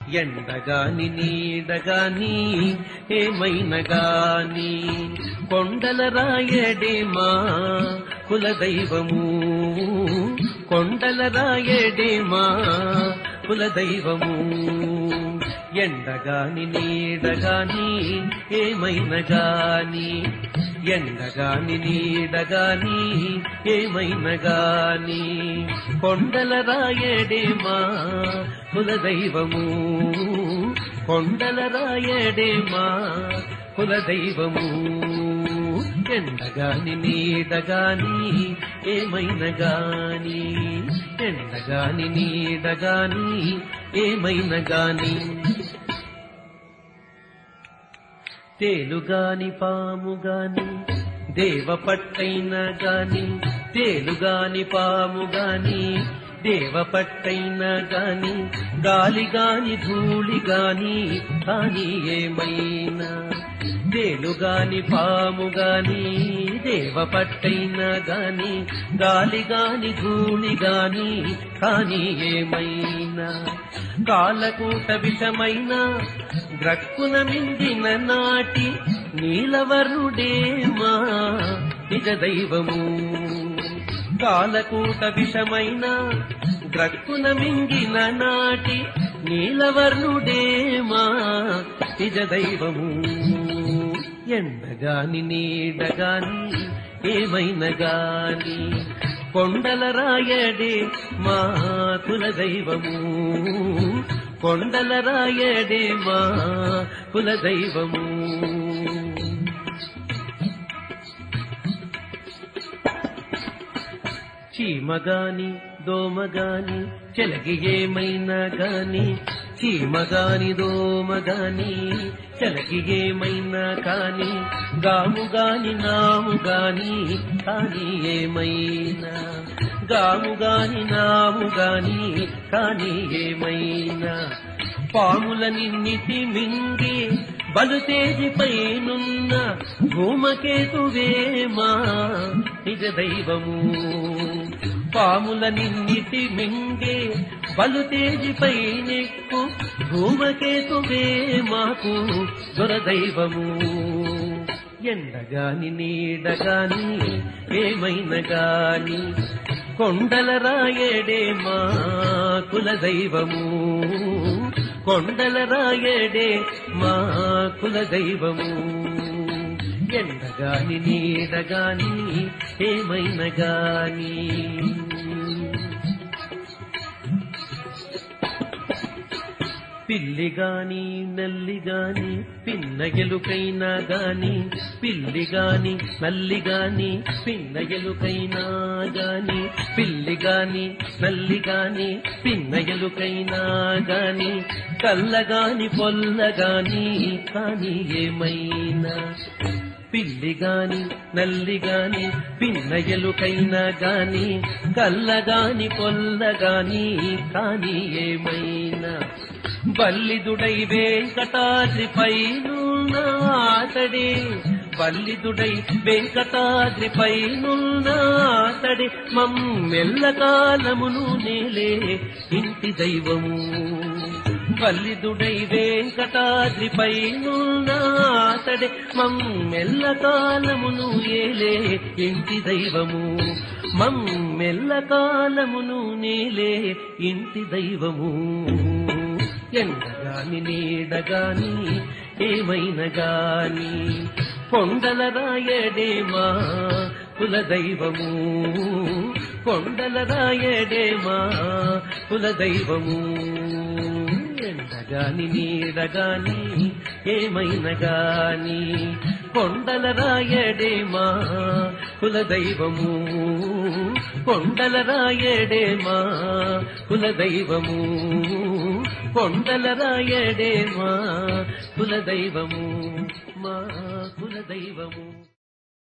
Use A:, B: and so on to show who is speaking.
A: ఎండగాని నీడగాని ఏమైన గాని కొండల రాయడే మా కులదైవము కొండల రాయడే మా కులదైవము ఎండగాని నీడగాని ఏమైన గాని ఎండగాని నీడగాని ఏమైన గాని కొండల రాయడే మా కులదైవము కొండల రాయడే మా కులదైవము ఎండగాని నీడగాని ఏమైన గాని ఎండగాని నీడగాని ఏమైన గాని తేలుగాని పాముగాని దేవపట్టైన గాని తేలుగాని పాముగాని దేవపట్టైన గాని గాలిగాని ధూళిగాని కాని ఏమైనా తేలుగాని పాముగాని దేవపట్టైన గాని గాలిగాని ధూళిగాని కాని ఏమైనా కాలకూట విషమైన గ్రక్కున మిందిన నాటి నీలవరుడేమా నిజ దైవము కాలకూట విషమైన గ్రక్కున మింగిన నాటి నీలవర్ణుడేమా నిజ దైవము ఎండగాని నీడగాని ఏమైన గాని కొండల రాయడే మా కులదైవము కొండల రాయడే మా కులదైవము చీమగాని దోమగాని చెలగి ఏమైనా గాని చీమగాని దోమగాని చెలగి ఏమైనా కాని గాముగాని నాముగాని కాని ఏమైనా గాముగాని నాముగాని కాని ఏమైనా పాములనిన్నిటి మింగి బలుతేజి పైనున్న భూమకేతువేమా నిజ దైవము పాములనిన్నిటి మింగే బలుతేజి పైనెక్కు భూమకేతువే మాకు దొరదైవము ఎండగాని నీడగాని ఏమైన గాని కొండల రాయడే మా కులదైవము కొండల రాయడే మా కులదైవము ఎండగాని నీడగాని ఏమైన గాని పిల్లిగాని నల్లిగాని పిన్న ఎలుకైనా గాని పిల్లిగాని నల్లిగాని పిన్న ఎలుకైనా గాని పిల్లిగాని నల్లిగాని పిన్న ఎలుకైనా గాని కల్లగాని పొల్లగాని కాని ఏమైనా పిల్లిగాని నల్లిగాని పిన్న ఎలుకైనా గాని కల్లగాని పొల్లగాని కాని ఏమైనా బల్లిదుడై వెంకటాద్రి పైనున్న ఆతడే బల్లిదుడై వెంకటాద్రి పైనున్న ఆతడే మమ్మెల్ల కాలమును నేలే ఇంటి దైవము బల్లిదుడై వెంకటాద్రి పైనున్న ఆతడే మమ్మెల్ల కాలమును ఏలే ఇంటి దైవము మమ్మెల్ల కాలమును నేలే ఇంటి దైవము ఎండగాని నీడగాని ఏమైన గాని కొండల రాయడే మా కులదైవము కొండల రాయడే మా కులదైవము ఎండగాని నీడగాని ఏమైన గాని కొండల రాయడే మా కులదైవము కొండల రాయడే మా కులదైవము కొండల రాయడే మా కులదైవము మా కులదైవము